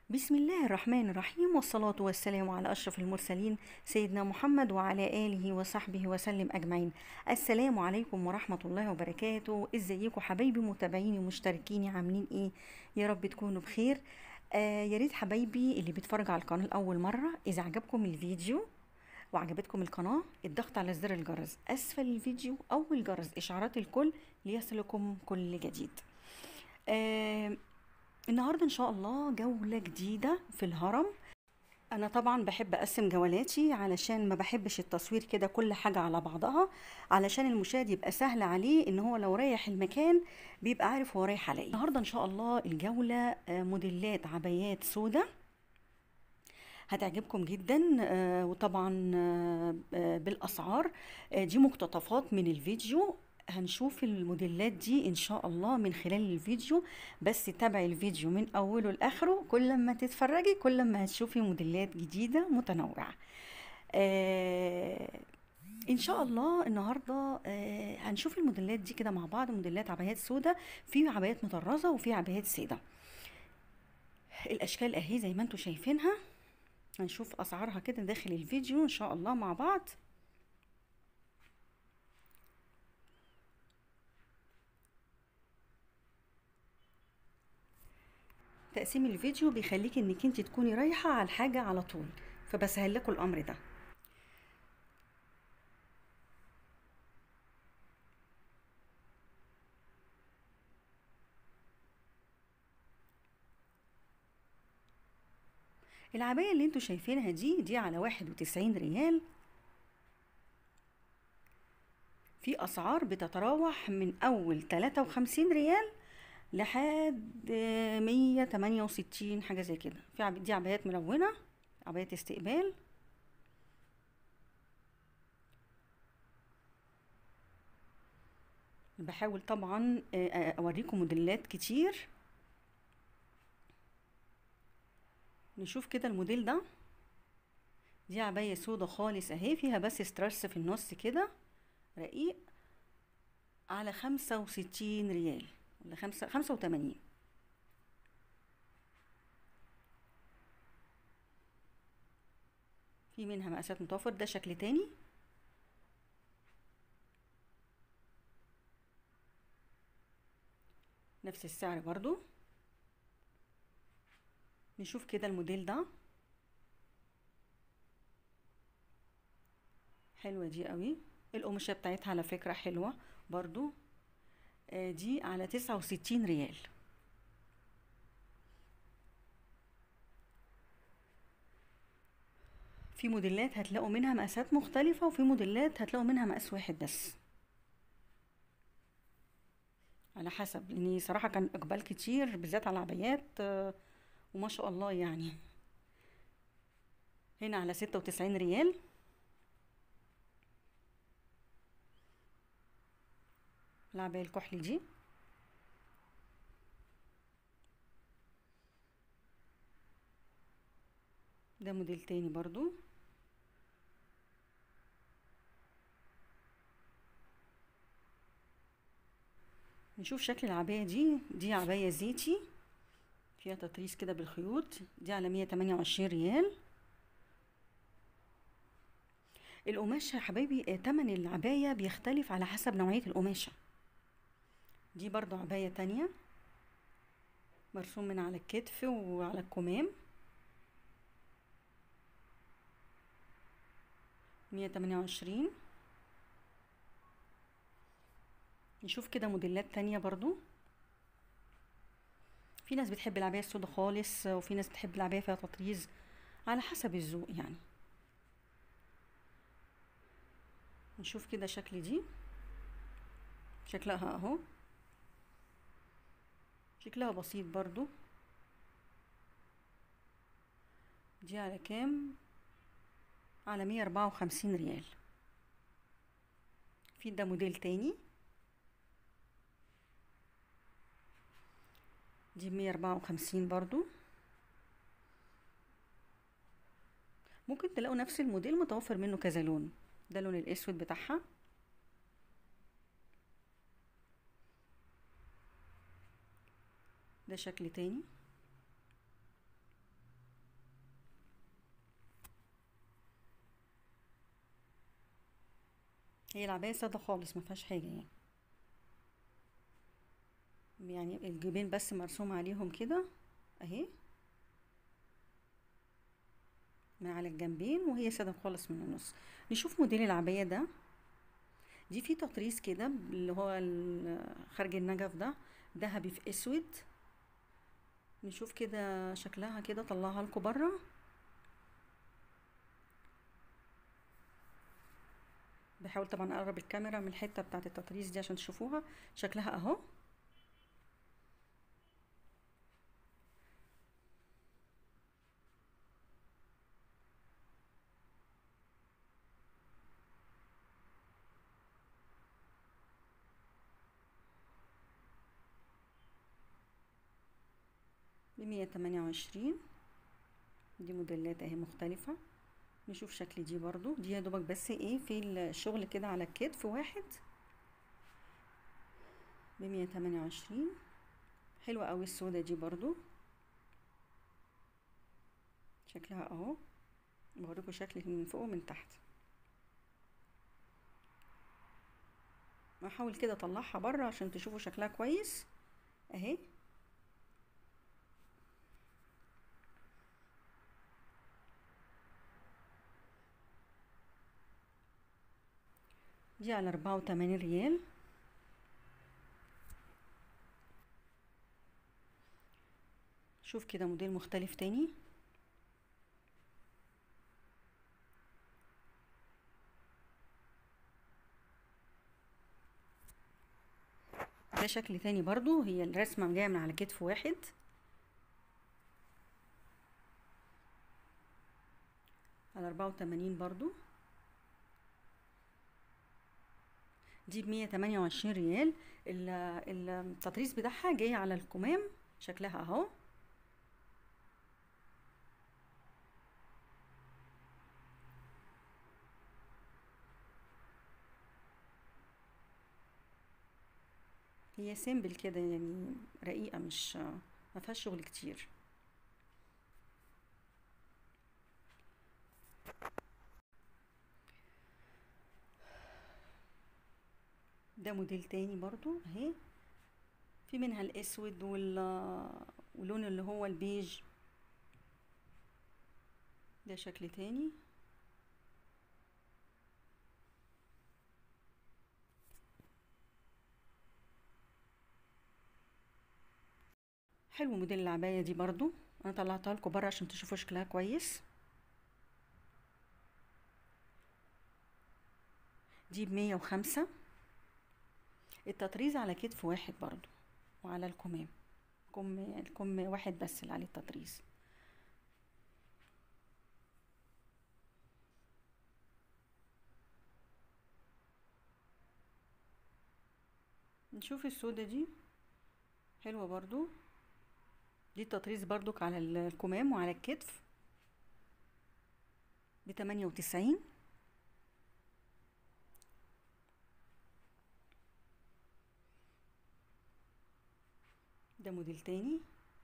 بسم الله الرحمن الرحيم والصلاة والسلام على أشرف المرسلين سيدنا محمد وعلى آله وصحبه وسلم أجمعين السلام عليكم ورحمة الله وبركاته ازيكم حبايبي متابعيني ومشتركيني عاملين ايه يا رب تكونوا بخير آه يا ريت حبايبي اللي بيتفرج على القناة لأول مرة إذا عجبكم الفيديو وعجبتكم القناة الضغط على زر الجرس أسفل الفيديو أو الجرس إشعارات الكل ليصلكم كل جديد آه النهارده ان شاء الله جوله جديده في الهرم انا طبعا بحب اقسم جولاتي علشان ما بحبش التصوير كده كل حاجه على بعضها علشان المشاهد يبقى سهل عليه ان هو لو رايح المكان بيبقى عارف هو رايح على ايه النهارده ان شاء الله الجوله آه، موديلات عبايات سودا هتعجبكم جدا آه، وطبعا آه، آه، بالاسعار آه، دي مقتطفات من الفيديو هنشوف الموديلات دي ان شاء الله من خلال الفيديو بس تابعي الفيديو من اوله لاخره كل ما تتفرجي كل ما هتشوفي موديلات جديده متنوعه آه ان شاء الله النهارده آه هنشوف الموديلات دي كده مع بعض موديلات عبايات سودا في عبايات مطرزه وفي عبايات ساده الاشكال اهي زي ما انتم شايفينها هنشوف اسعارها كده داخل الفيديو ان شاء الله مع بعض تقسيم الفيديو بيخليكي انك انت تكوني رايحه على الحاجه على طول فبسهل لكم الامر ده العباية اللي انتوا شايفينها دي دي على واحد وتسعين ريال في أسعار بتتراوح من أول تلاتة وخمسين ريال لحد مية تمانية وستين حاجة زي كده في عب... دي عبايات ملونة عبايات استقبال بحاول طبعا آه، آه، أوريكم موديلات كتير نشوف كده الموديل ده دي عباية سودا خالص اهي فيها بس سترس في النص كده رقيق على خمسة وستين ريال ولا خمسة خمسة وتمانين في منها مقاسات متوفر ده شكل تاني نفس السعر برضو نشوف كده الموديل ده حلوة دي قوي القماشة بتاعتها على فكرة حلوة برضو آه، دي على تسعة وستين ريال في موديلات هتلاقوا منها مقاسات مختلفة وفي موديلات هتلاقوا منها مقاس واحد بس على حسب لاني صراحة كان اقبال كتير بالذات على العبايات آه، وما شاء الله يعني هنا على ستة وتسعين ريال العباية الكحلي دي ده موديل تاني برضو نشوف شكل العباية دي دي عباية زيتي فيها تطريز كده بالخيوط دي على مية تمانية وعشرين ريال القماشة يا حبايبي آه، تمن العباية بيختلف على حسب نوعية القماشة دي برضو عباية تانية مرسوم من على الكتف وعلى الكمام مية تمانية وعشرين نشوف كده موديلات تانية برضو في ناس بتحب العباية السودا خالص وفي ناس بتحب العباية فيها تطريز على حسب الذوق يعني نشوف كده شكل دي شكلها اهو شكلها بسيط برضو دي على كام على مية اربعة وخمسين ريال في ده موديل تاني دي مية اربعة وخمسين برضو ممكن تلاقوا نفس الموديل متوفر منه كذا لون ده اللون الاسود بتاعها ده شكل تاني هي العباية سادة خالص ما فيهاش حاجة يعني يعني الجيبين بس مرسوم عليهم كده اهي من على الجنبين وهي سادة خالص من النص نشوف موديل العباية ده دي في تطريز كده اللي هو ال- خارج النجف ده ذهبي في اسود نشوف كده شكلها كده طلعها لكم بره بحاول طبعا اقرب الكاميرا من الحته بتاعه التطريز دي عشان تشوفوها شكلها اهو بمية تمانية وعشرين دي موديلات اهي مختلفة نشوف شكل دي برضو دي يا دوبك بس ايه في الشغل كده على الكتف واحد بمية تمانية وعشرين حلوة اوي السودة دي برضو شكلها اهو بوريكم شكل من فوق ومن تحت احاول كده اطلعها بره عشان تشوفوا شكلها كويس اهي دي على أربعة وتمانين ريال شوف كده موديل مختلف تاني ده شكل تاني برضو هي الرسمة جاية من على كتف واحد على أربعة وتمانين برضو دي بمية تمانية وعشرين ريال ال- التطريز بتاعها جاي على الكمام شكلها اهو هي سيمبل كده يعني رقيقة مش ما فيهاش شغل كتير ده موديل تاني برضو اهي في منها الاسود وال ولون اللي هو البيج ده شكل تاني حلو موديل العباية دي برضو انا طلعتها لكم بره عشان تشوفوا شكلها كويس دي بمية وخمسة التطريز على كتف واحد برضو وعلى الكمام كم الكم واحد بس اللي عليه التطريز نشوف السودة دي حلوة برضو دي التطريز برضك على الكمام وعلى الكتف بتمانية وتسعين ده موديل تاني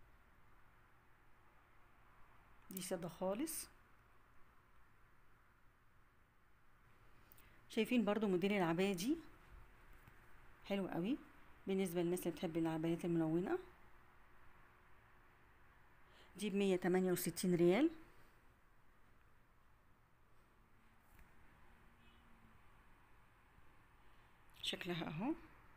دي سادة خالص شايفين برضو موديل العباية دي حلو قوي بالنسبة للناس اللي بتحب العبايات الملونة دي بمية تمانية وستين ريال شكلها اهو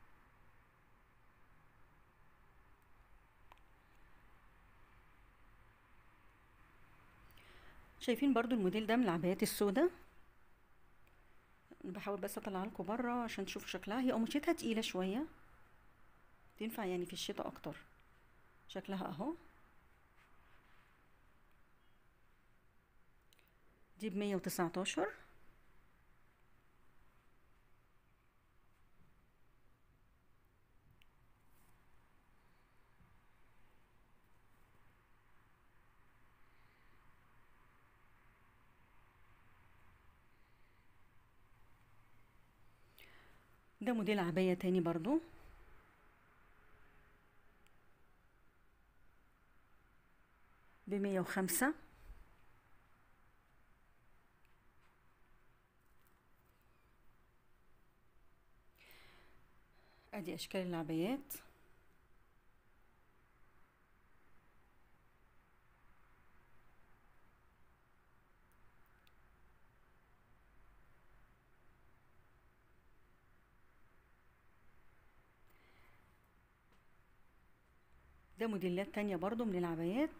شايفين برضو الموديل ده من العبايات السوداء بحاول بس اطلع لكم بره عشان تشوفوا شكلها هي قماشتها تقيله شويه تنفع يعني في الشتاء اكتر شكلها اهو دي بمية وتسعتاشر ده موديل عباية تاني برضو بمية وخمسة ادي اشكال العبايات ده موديلات تانية برضو من العبايات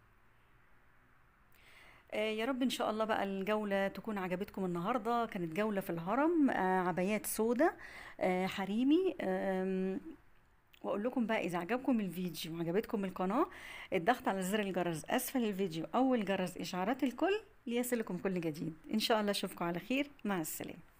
آه، يا رب ان شاء الله بقى الجولة تكون عجبتكم النهاردة كانت جولة في الهرم آه، عبايات سودة آه، حريمي آم، واقول لكم بقى اذا عجبكم الفيديو وعجبتكم القناة الضغط على زر الجرس اسفل الفيديو او الجرس اشعارات الكل ليصلكم كل جديد ان شاء الله اشوفكم على خير مع السلامة